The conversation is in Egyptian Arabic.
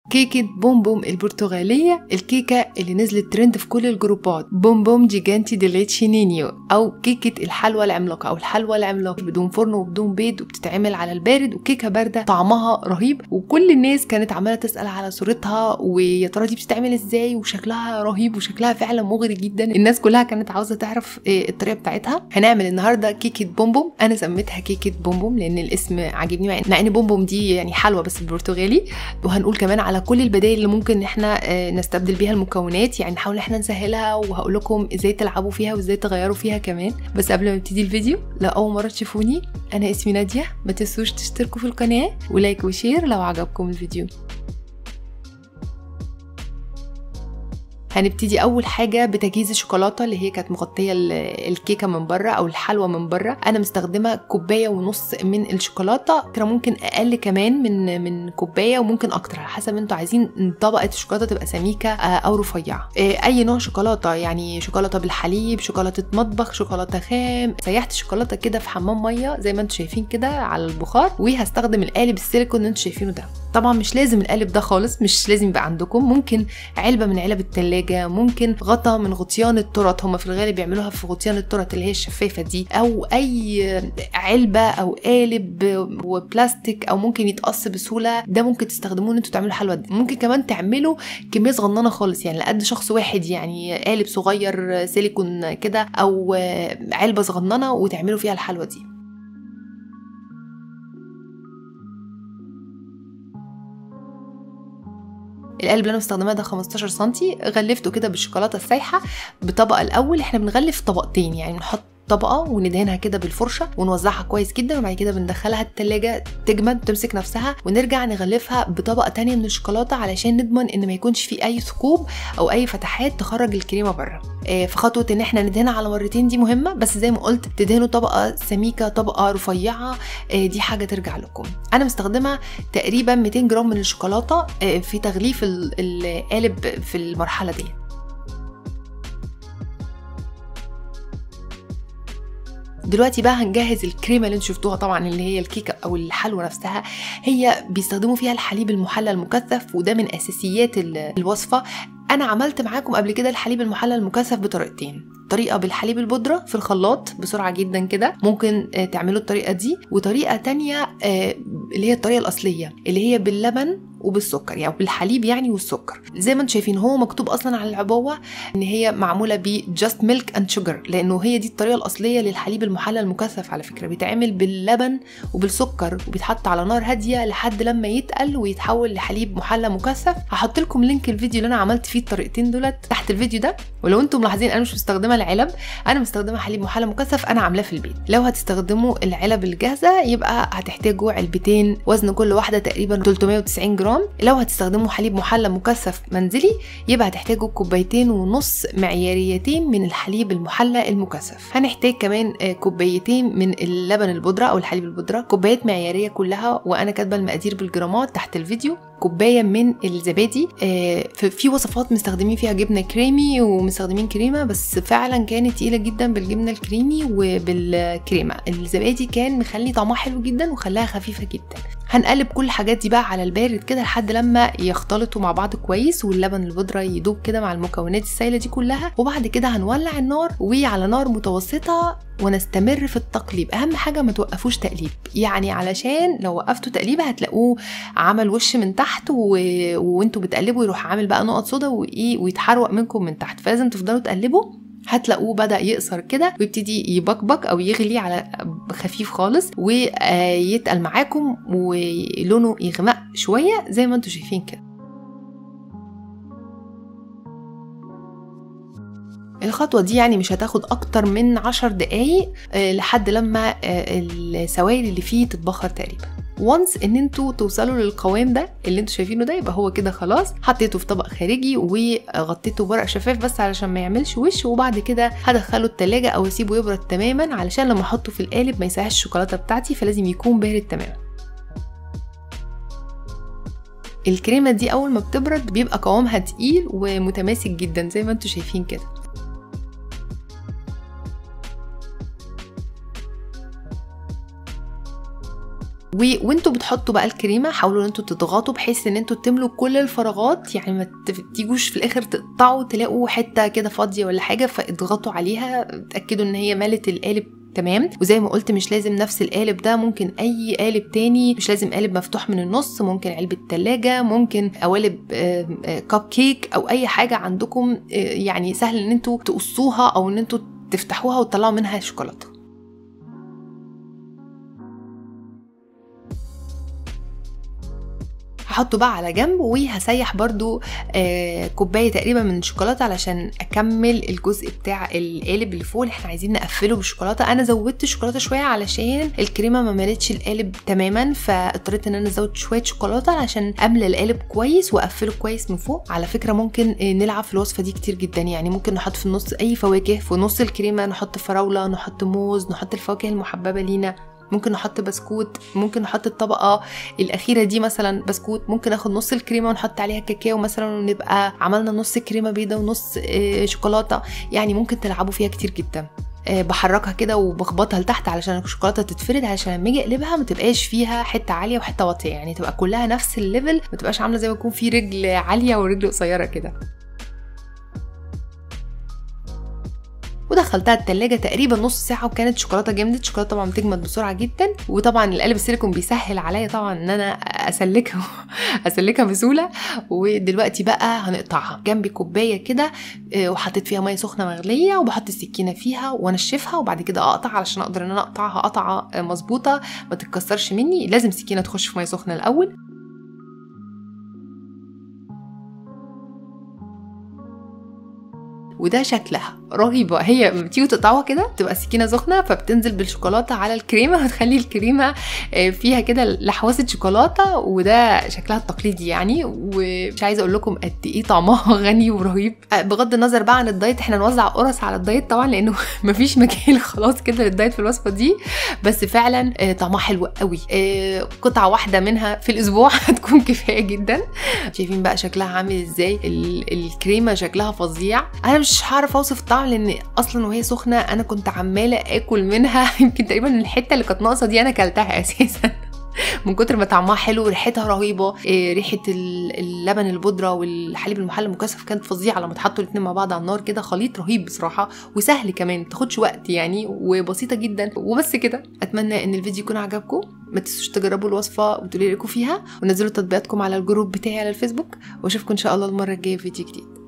كيكة بوم بوم البرتغالية الكيكة اللي نزلت ترند في كل الجروبات بوم بوم جيجانتي ديليتشي نينيو أو كيكة الحلوى العملاقة أو الحلوى العملاقة بدون فرن وبدون بيض وبتتعمل على البارد وكيكة باردة طعمها رهيب وكل الناس كانت عمالة تسأل على صورتها ويا ترى دي بتتعمل ازاي وشكلها رهيب وشكلها فعلا مغري جدا الناس كلها كانت عاوزة تعرف إيه الطريقة بتاعتها هنعمل النهاردة كيكة بوم بوم أنا سميتها كيكة بوم بوم لأن الاسم عاجبني مع إن بوم بوم دي يعني حلوى بس بالبرتغالي وهنقول كمان على كل البدائل اللي ممكن ان احنا نستبدل بيها المكونات يعني نحاول احنا نسهلها وهقول لكم ازاي تلعبوا فيها وازاي تغيروا فيها كمان بس قبل ما نبتدي الفيديو لو اول مره تشوفوني انا اسمي ناديه ما تنسوش تشتركوا في القناه ولايك وشير لو عجبكم الفيديو هنبتدي اول حاجه بتجهيز الشوكولاته اللي هي كانت مغطيه الكيكه من بره او الحلوى من بره انا مستخدمه كوبايه ونص من الشوكولاته ترى ممكن اقل كمان من من كوبايه وممكن اكتر على حسب انتوا عايزين طبقه الشوكولاته تبقى سميكه او رفيعه اي نوع شوكولاته يعني شوكولاته بالحليب شوكولاته مطبخ شوكولاته خام سيحت الشوكولاته كده في حمام ميه زي ما انتوا شايفين كده على البخار وهستخدم القالب السيليكون اللي انتوا شايفينه ده طبعا مش لازم القالب ده خالص مش لازم يبقى عندكم ممكن علبه من علب التلاجة ممكن غطا من غطيان الترط هما في الغالب بيعملوها في غطيان الترط اللي هي الشفافه دي او اي علبه او قالب وبلاستيك او ممكن يتقص بسهوله ده ممكن تستخدموه ان انتوا تعملوا حلوى دي. ممكن كمان تعملوا كميه صغننه خالص يعني لقد شخص واحد يعني قالب صغير سيليكون كده او علبه صغننه وتعملوا فيها الحلوى دي القلب اللي انا مستخدماه ده 15 سم غلفته كده بالشوكولاته السايحه بطبقه الاول احنا بنغلف طبقتين يعني نحط طبقه وندهنها كده بالفرشه ونوزعها كويس جدا وبعد كده بندخلها التلاجة تجمد تمسك نفسها ونرجع نغلفها بطبقه تانية من الشوكولاته علشان نضمن ان ما يكونش في اي ثقوب او اي فتحات تخرج الكريمه بره آه فخطوه ان احنا ندهنها على مرتين دي مهمه بس زي ما قلت تدهنوا طبقه سميكه طبقه رفيعه آه دي حاجه ترجع لكم انا مستخدمه تقريبا 200 جرام من الشوكولاته آه في تغليف القالب في المرحله دي دلوقتي بقى هنجهز الكريمه اللي انتوا شفتوها طبعا اللي هي الكيكه او الحلوى نفسها هي بيستخدموا فيها الحليب المحلى المكثف وده من اساسيات الوصفه انا عملت معاكم قبل كده الحليب المحلى المكثف بطريقتين طريقه بالحليب البودره في الخلاط بسرعه جدا كده ممكن تعملوا الطريقه دي وطريقه تانية اللي هي الطريقه الاصليه اللي هي باللبن وبالسكر يعني بالحليب يعني والسكر زي ما انتم شايفين هو مكتوب اصلا على العبوه ان هي معموله ب just milk and sugar لانه هي دي الطريقه الاصليه للحليب المحلى المكثف على فكره بيتعمل باللبن وبالسكر وبيتحط على نار هاديه لحد لما يتقل ويتحول لحليب محلى مكثف هحط لكم لينك الفيديو اللي انا عملت فيه الطريقتين دولت تحت الفيديو ده ولو انتم ملاحظين انا مش مستخدمه العلب انا مستخدمه حليب محلى مكثف انا عاملاه في البيت لو هتستخدموا العلب الجاهزه يبقى هتحتاجوا علبتين وزن كل واحده تقريبا 390 جرام لو هتستخدموا حليب محلى مكثف منزلي يبقى هتحتاجوا كوبايتين ونص معياريتين من الحليب المحلى المكثف هنحتاج كمان كوبايتين من اللبن البودره او الحليب البودره كوبايات معياريه كلها وانا كاتبه المقادير بالجرامات تحت الفيديو كوبايه من الزبادي في وصفات مستخدمين فيها جبنه كريمي ومستخدمين كريمه بس فعلا كانت تقيله جدا بالجبنه الكريمي وبالكريمه الزبادي كان مخلي طعمها حلو جدا وخلاها خفيفه جدا هنقلب كل الحاجات دي بقى على البارد كده لحد لما يختلطوا مع بعض كويس واللبن البودره يدوب كده مع المكونات السائله دي كلها وبعد كده هنولع النار وعلى نار متوسطه ونستمر في التقليب اهم حاجه ما توقفوش تقليب يعني علشان لو وقفتوا تقليب هتلاقوه عمل وش من تحت و... وانتوا بتقلبوا يروح عامل بقى نقط صودا وايه ويتحرق منكم من تحت فلازم تفضلوا تقلبوا هتلاقوه بدا يقصر كده ويبتدي يبقبق او يغلي على خفيف خالص ويتقل معاكم ولونه يغمق شويه زي ما انتم شايفين كده الخطوة دي يعني مش هتاخد أكتر من عشر دقايق لحد لما السوائل اللي فيه تتبخر تقريبا وانس ان انتوا توصلوا للقوام ده اللي انتوا شايفينه ده يبقى هو كده خلاص حطيته في طبق خارجي وغطيته بورق شفاف بس علشان ما يعملش وش وبعد كده هدخله التلاجة او اسيبه يبرد تماما علشان لما احطه في القالب ما يسيحش الشوكولاته بتاعتي فلازم يكون بارد تماما الكريمه دي اول ما بتبرد بيبقى قوامها تقيل ومتماسك جدا زي ما انتوا شايفين كده و... وانتوا بتحطوا بقى الكريمه حاولوا ان انتوا تضغطوا بحيث ان انتوا تملوا كل الفراغات يعني ما تيجوش في الاخر تقطعوا تلاقوا حته كده فاضيه ولا حاجه فاضغطوا عليها اتاكدوا ان هي ملت القالب تمام وزي ما قلت مش لازم نفس القالب ده ممكن اي قالب تاني مش لازم قالب مفتوح من النص ممكن علبة تلاجة ممكن قوالب كب كيك او اي حاجة عندكم يعني سهل ان انتوا تقصوها او ان انتوا تفتحوها وتطلعوا منها شوكولاته هحطه بقى على جنب وهسيح برضو آه كوبايه تقريبا من الشوكولاته علشان اكمل الجزء بتاع القالب اللي فوق اللي احنا عايزين نقفله بالشوكولاته انا زودت الشوكولاته شويه علشان الكريمه ما ملتش القالب تماما فاضطريت ان انا ازود شويه شوكولاته علشان املى القالب كويس واقفله كويس من فوق على فكره ممكن نلعب في الوصفه دي كتير جدا يعني ممكن نحط في النص اي فواكه في نص الكريمه نحط فراوله نحط موز نحط الفواكه المحببه لينا ممكن نحط بسكوت ممكن نحط الطبقه الاخيره دي مثلا بسكوت ممكن اخد نص الكريمه ونحط عليها كاكاو مثلا ونبقى عملنا نص كريمه بيضه ونص شوكولاته يعني ممكن تلعبوا فيها كتير جدا بحركها كده وبخبطها لتحت علشان الشوكولاته تتفرد علشان لما اجي اقلبها ما تبقاش فيها حته عاليه وحته واطيه يعني تبقى كلها نفس الليفل ما تبقاش عامله زي ما يكون في رجل عاليه ورجل قصيره كده ودخلتها التلاجة تقريبا نص ساعة وكانت شوكولاتة جمدت شوكولاتة طبعا بتجمد بسرعة جدا وطبعا القالب السيليكون بيسهل عليا طبعا ان انا اسلكها اسلكها بسهولة ودلوقتي بقى هنقطعها جنبي كوباية كده وحطيت فيها مية سخنة مغلية وبحط السكينة فيها وانشفها وبعد كده اقطع علشان اقدر ان انا اقطعها قطعة مظبوطة ما تتكسرش مني لازم سكينة تخش في مية سخنة الاول وده شكلها رهيبه هي بتيجي تقطعوها كده تبقى السكينه سخنه فبتنزل بالشوكولاته على الكريمه وتخلي الكريمه فيها كده لحواسه شوكولاته وده شكلها التقليدي يعني ومش عايزه اقول لكم قد ايه طعمها غني ورهيب بغض النظر بقى عن الدايت احنا نوزع قرص على الدايت طبعا لانه مفيش مجال خلاص كده للدايت في الوصفه دي بس فعلا طعمها حلو قوي قطعه واحده منها في الاسبوع هتكون كفايه جدا شايفين بقى شكلها عامل ازاي الكريمه شكلها فظيع انا مش هعرف اوصف الطعم لان اصلا وهي سخنه انا كنت عماله اكل منها يمكن تقريبا الحته اللي كانت ناقصه دي انا اكلتها اساسا من كتر ما طعمها حلو وريحتها رهيبه إيه ريحه اللبن البودره والحليب المحلى المكثف كانت فظيعه لما اتحطوا الاثنين مع بعض على النار كده خليط رهيب بصراحه وسهل كمان ما تاخدش وقت يعني وبسيطه جدا وبس كده اتمنى ان الفيديو يكون عجبكم ما تنسوش تجربوا الوصفه وتقولوا لي رايكم فيها ونزلوا تطبيقاتكم على الجروب بتاعي على الفيسبوك واشوفكم ان شاء الله المره الجايه في فيديو جديد